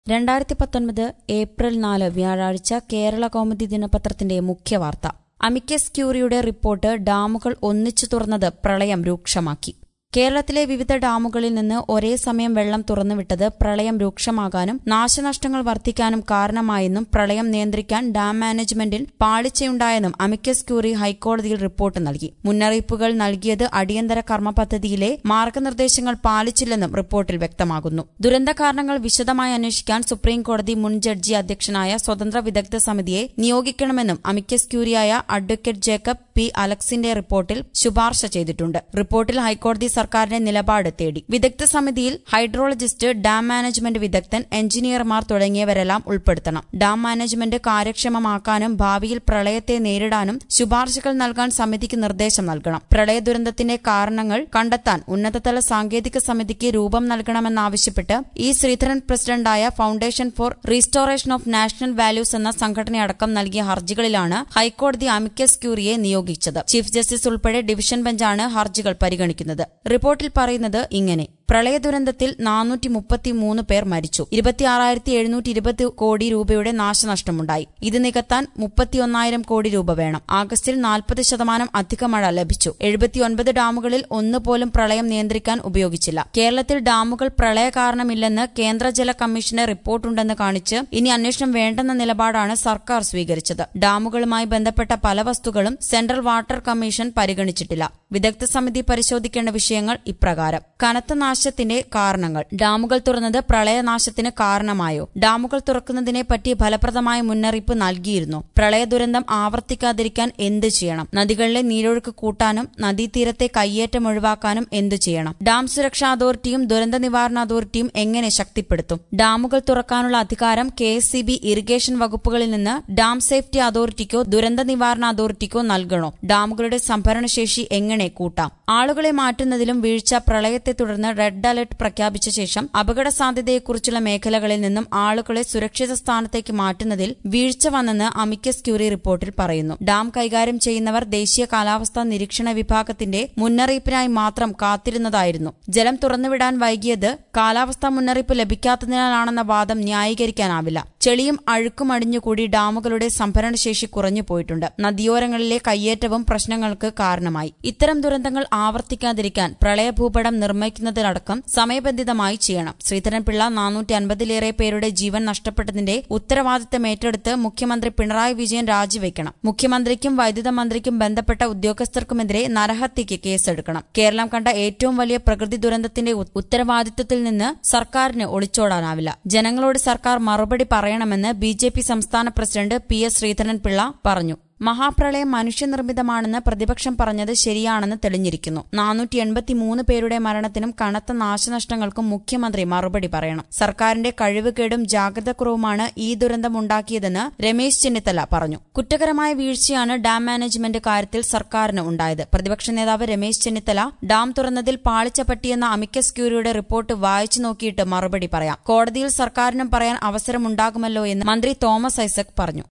രണ്ടായിരത്തി പത്തൊൻപത് ഏപ്രിൽ നാല് വ്യാഴാഴ്ച കേരള കൗമുദി ദിനപത്രത്തിന്റെ മുഖ്യവാർത്ത അമിക്കസ് ക്യൂറിയുടെ റിപ്പോർട്ട് ഡാമുകൾ ഒന്നിച്ചു തുറന്നത് പ്രളയം രൂക്ഷമാക്കി കേരളത്തിലെ വിവിധ ഡാമുകളിൽ നിന്ന് ഒരേ സമയം വെള്ളം തുറന്നുവിട്ടത് പ്രളയം രൂക്ഷമാകാനും നാശനഷ്ടങ്ങൾ വർദ്ധിക്കാനും കാരണമായെന്നും പ്രളയം നിയന്ത്രിക്കാൻ ഡാം മാനേജ്മെന്റിൽ പാളിച്ചയുണ്ടായെന്നും അമിക്കസ് ക്യൂറി ഹൈക്കോടതിയിൽ റിപ്പോർട്ട് നൽകി മുന്നറിയിപ്പുകൾ നൽകിയത് അടിയന്തര കർമ്മ പദ്ധതിയിലെ മാർഗനിർദ്ദേശങ്ങൾ പാലിച്ചില്ലെന്നും റിപ്പോർട്ടിൽ വ്യക്തമാകുന്നു ദുരന്ത കാരണങ്ങൾ വിശദമായി അന്വേഷിക്കാൻ സുപ്രീംകോടതി മുൻ ജഡ്ജി അധ്യക്ഷനായ സ്വതന്ത്ര വിദഗ്ധ സമിതിയെ നിയോഗിക്കണമെന്നും അമിക്കസ് ക്യൂറിയായ അഡ്വക്കേറ്റ് ജേക്കബ് പി അലക്സിന്റെ റിപ്പോർട്ടിൽ ശുപാർശ ചെയ്തിട്ടുണ്ട് റിപ്പോർട്ടിൽ ഹൈക്കോടതി സർക്കാരിന്റെ നിലപാട് തേടി വിദഗ്ധ സമിതിയിൽ ഹൈഡ്രോളജിസ്റ്റ് ഡാം മാനേജ്മെന്റ് വിദഗ്ധൻ എഞ്ചിനീയർമാർ തുടങ്ങിയവരെല്ലാം ഉൾപ്പെടുത്തണം ഡാം മാനേജ്മെന്റ് കാര്യക്ഷമമാക്കാനും ഭാവിയിൽ പ്രളയത്തെ നേരിടാനും ശുപാർശകൾ നൽകാൻ സമിതിക്ക് നിർദ്ദേശം നൽകണം പ്രളയ ദുരന്തത്തിന്റെ കാരണങ്ങൾ കണ്ടെത്താൻ ഉന്നതതല സാങ്കേതിക സമിതിക്ക് രൂപം നൽകണമെന്നാവശ്യപ്പെട്ട് ഇ ശ്രീധരൻ പ്രസിഡന്റായ foundation for restoration of national values എന്ന സംഘടനയടക്കം നൽകിയ ഹർജികളിലാണ് ഹൈക്കോടതി അമിക്കസ് ക്യൂറിയെ നിയോഗിച്ചത് ചീഫ് ജസ്റ്റിസ് ഉൾപ്പെടെ ഡിവിഷൻ ബെഞ്ചാണ് ഹർജികൾ പരിഗണിക്കുന്നത് റിപ്പോർട്ടിൽ പറയുന്നത് ഇങ്ങനെ പ്രളയ ദുരന്തത്തിൽ നാനൂറ്റി മുപ്പത്തിമൂന്ന് പേർ മരിച്ചു ഇരുപത്തിയാറായിരത്തി എഴുന്നൂറ്റി ഇരുപത് കോടി രൂപയുടെ നാശനഷ്ടമുണ്ടായി ഇത് നികത്താൻ മുപ്പത്തിയൊന്നായിരം കോടി രൂപ വേണം ആഗസ്റ്റിൽ നാൽപ്പത് ശതമാനം അധിക മഴ ലഭിച്ചു എഴുപത്തിയൊൻപത് ഡാമുകളിൽ ഒന്നുപോലും പ്രളയം നിയന്ത്രിക്കാൻ ഉപയോഗിച്ചില്ല കേരളത്തിൽ ഡാമുകൾ പ്രളയ കാരണമില്ലെന്ന് കേന്ദ്ര ജല കമ്മീഷന്റെ റിപ്പോർട്ടുണ്ടെന്ന് കാണിച്ച് ഇനി അന്വേഷണം വേണ്ടെന്ന നിലപാടാണ് സർക്കാർ സ്വീകരിച്ചത് ഡാമുകളുമായി ബന്ധപ്പെട്ട പല വസ്തുക്കളും സെൻട്രൽ വാട്ടർ കമ്മീഷൻ പരിഗണിച്ചിട്ടില്ല വിദഗ്ധ സമിതി പരിശോധിക്കേണ്ട വിഷയങ്ങൾ ഇപ്രകാരം കനത്ത നാശത്തിന്റെ കാരണങ്ങൾ ഡാമുകൾ തുറന്നത് പ്രളയനാശത്തിന് കാരണമായോ ഡാമുകൾ തുറക്കുന്നതിനെ പറ്റി ഫലപ്രദമായ മുന്നറിയിപ്പ് നൽകിയിരുന്നു പ്രളയ ദുരന്തം ആവർത്തിക്കാതിരിക്കാൻ എന്ത് ചെയ്യണം നദികളിലെ നീരൊഴുക്ക് കൂട്ടാനും നദീതീരത്തെ കയ്യേറ്റം ഒഴിവാക്കാനും എന്തു ചെയ്യണം ഡാം സുരക്ഷാ അതോറിറ്റിയും ദുരന്ത നിവാരണ അതോറിറ്റിയും എങ്ങനെ ശക്തിപ്പെടുത്തും ഡാമുകൾ തുറക്കാനുള്ള അധികാരം K S C B irrigation വകുപ്പുകളിൽ നിന്ന് ഡാം സേഫ്റ്റി അതോറിറ്റിക്കോ ദുരന്ത നിവാരണ അതോറിറ്റിക്കോ നൽകണോ ഡാമുകളുടെ സംഭരണശേഷി എങ്ങനെ കൂട്ടാം ആളുകളെ മാറ്റുന്നതിലും വീഴ്ച പ്രളയത്തെ തുടർന്ന് റെഡ് അലർട്ട് പ്രഖ്യാപിച്ച ശേഷം അപകട സാധ്യതയെക്കുറിച്ചുള്ള മേഖലകളിൽ നിന്നും ആളുകളെ സുരക്ഷിത സ്ഥാനത്തേക്ക് മാറ്റുന്നതിൽ വീഴ്ച വന്നെന്ന് അമിക്കസ് ക്യൂറി റിപ്പോർട്ടിൽ പറയുന്നു ഡാം കൈകാര്യം ചെയ്യുന്നവർ ദേശീയ കാലാവസ്ഥാ നിരീക്ഷണ വിഭാഗത്തിന്റെ മുന്നറിയിപ്പിനായി മാത്രം കാത്തിരുന്നതായിരുന്നു ജലം തുറന്നുവിടാൻ വൈകിയത് കാലാവസ്ഥാ മുന്നറിയിപ്പ് ലഭിക്കാത്തതിനാലാണെന്ന വാദം ന്യായീകരിക്കാനാവില്ല ചെളിയും അഴുക്കും അടിഞ്ഞുകൂടി ഡാമുകളുടെ സംഭരണശേഷി കുറഞ്ഞു പോയിട്ടുണ്ട് നദിയോരങ്ങളിലെ കയ്യേറ്റവും പ്രശ്നങ്ങൾക്ക് കാരണമായി ഇത്തരം ദുരന്തങ്ങൾ ആവർത്തിക്കാതിരിക്കാൻ പ്രളയഭൂപടം നിർമ്മിക്കുന്നതിനടക്കം സമയബന്ധിതമായി ചെയ്യണം ശ്രീധരൻപിള്ള നാനൂറ്റി അൻപതിലേറെ പേരുടെ ജീവൻ നഷ്ടപ്പെട്ടതിന്റെ ഉത്തരവാദിത്തം ഏറ്റെടുത്ത് മുഖ്യമന്ത്രി പിണറായി വിജയൻ രാജിവെക്കണം മുഖ്യമന്ത്രിക്കും വൈദ്യുത മന്ത്രിക്കും ബന്ധപ്പെട്ട ഉദ്യോഗസ്ഥർക്കുമെതിരെ നരഹത്യയ്ക്ക് കേസെടുക്കണം കേരളം കണ്ട ഏറ്റവും വലിയ പ്രകൃതി ദുരന്തത്തിന്റെ ഉത്തരവാദിത്തത്തിൽ നിന്ന് സർക്കാരിന് ഒളിച്ചോടാനാവില്ല ജനങ്ങളോട് സർക്കാർ മറുപടി പറയണമെന്ന് ബി സംസ്ഥാന പ്രസിഡന്റ് പി എസ് ശ്രീധരൻപിള്ള പറഞ്ഞു മഹാപ്രളയം മനുഷ്യനിർമ്മിതമാണെന്ന് പ്രതിപക്ഷം പറഞ്ഞത് ശരിയാണെന്ന് തെളിഞ്ഞിരിക്കുന്നു നാനൂറ്റി എൺപത്തിമൂന്ന് പേരുടെ മരണത്തിനും കനത്ത നാശനഷ്ടങ്ങൾക്കും മുഖ്യമന്ത്രി മറുപടി പറയണം സർക്കാരിന്റെ കഴിവുകേടും ജാഗ്രതക്കുറവുമാണ് ഈ ദുരന്തമുണ്ടാക്കിയതെന്ന് രമേശ് ചെന്നിത്തല പറഞ്ഞു കുറ്റകരമായ വീഴ്ചയാണ് ഡാം മാനേജ്മെന്റ് കാര്യത്തിൽ സർക്കാരിന് ഉണ്ടായത് പ്രതിപക്ഷ നേതാവ് രമേശ് ചെന്നിത്തല ഡാം തുറന്നതിൽ പാളിച്ച പറ്റിയെന്ന അമിക്കസ് ക്യൂരിയുടെ റിപ്പോർട്ട് വായിച്ചു നോക്കിയിട്ട് മറുപടി പറയാം കോടതിയിൽ സർക്കാരിനും പറയാൻ അവസരമുണ്ടാകുമല്ലോ എന്ന് മന്ത്രി തോമസ് ഐസക് പറഞ്ഞു